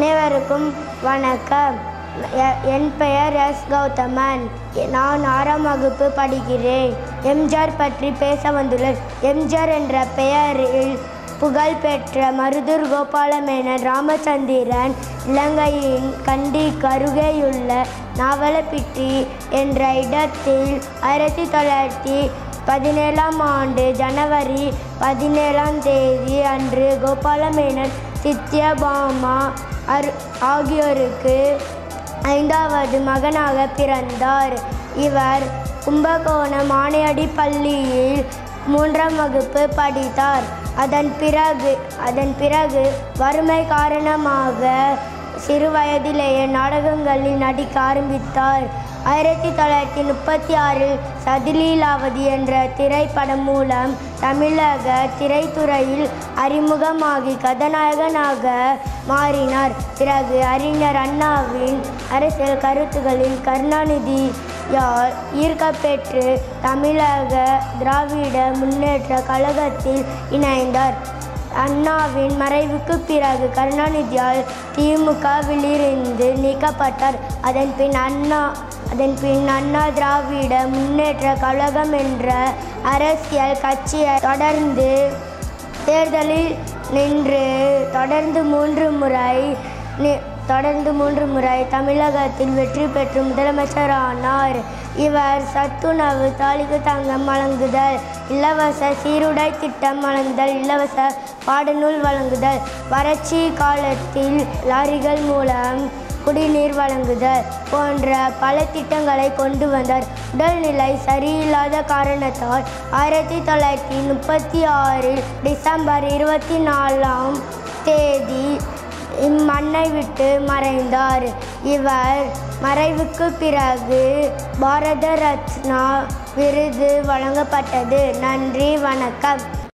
அனைவருக்கும் வணக்கம் எ- என் பெயர் எஸ் கௌதமன் நான் ஆறாம் வகுப்பு படிக்கிறேன் எம்ஜிஆர் பற்றி பேச வந்துள்ளேன் எம்ஜிஆர் என்ற பெயரில் புகழ்பெற்ற மருதூர் கோபாலமேனன் ராமச்சந்திரன் இலங்கையின் கண்டி கருகேயுள்ள நாவலப்பிட்டி என்ற இடத்தில் ஆயிரத்தி தொள்ளாயிரத்தி பதினேழாம் ஆண்டு ஜனவரி பதினேழாம் தேதி அன்று கோபாலமேனன் சித்யபாமா அர் ஆகியோருக்கு ஐந்தாவது மகனாக பிறந்தார் இவர் கும்பகோணம் ஆணையடி பள்ளியில் மூன்றாம் வகுப்பு படித்தார் அதன் பிறகு அதன் பிறகு வறுமை காரணமாக சிறு வயதிலேயே நாடகங்களில் நடிக்க ஆரம்பித்தார் ஆயிரத்தி தொள்ளாயிரத்தி முப்பத்தி ஆறில் சதிலீலாவதி என்ற திரைப்படம் மூலம் தமிழக திரைத்துறையில் அறிமுகமாகி கதாநாயகனாக மாறினார் பிறகு அறிஞர் அண்ணாவின் அரசியல் கருத்துகளில் கருணாநிதியால் ஈர்க்கப்பெற்று தமிழக திராவிட முன்னேற்ற கழகத்தில் இணைந்தார் அண்ணாவின் மறைவுக்கு பிறகு கருணாநிதியால் திமுகவிலிருந்து நீக்கப்பட்டார் அதன் பின் அண்ணா அதன் பின் அண்ணா திராவிட முன்னேற்ற கழகம் என்ற அரசியல் கட்சியை தொடர்ந்து தேர்தலில் நின்று தொடர்ந்து மூன்று முறை நி- தொடர்ந்து மூன்று முறை தமிழகத்தில் வெற்றி பெற்று முதலமைச்சரானார் இவர் சத்துணவு தாலிக்கு தங்கம் வழங்குதல் இலவச சீருடை திட்டம் வழங்குதல் இலவச பாடநூல் வழங்குதல் வறட்சி காலத்தில் லாரிகள் மூலம் குடிநீர் வழங்குதல் போன்ற பல திட்டங்களை கொண்டு வந்தார் உடல்நிலை சரியில்லாத காரணத்தால் ஆயிரத்தி தொள்ளாயிரத்தி முப்பத்தி ஆறில் டிசம்பர் இருபத்தி நாலாம் தேதி இம்மண்ணை விட்டு மறைந்தார் இவர் மறைவுக்கு பிறகு பாரத ரத்னா விருது வழங்கப்பட்டது நன்றி வணக்கம்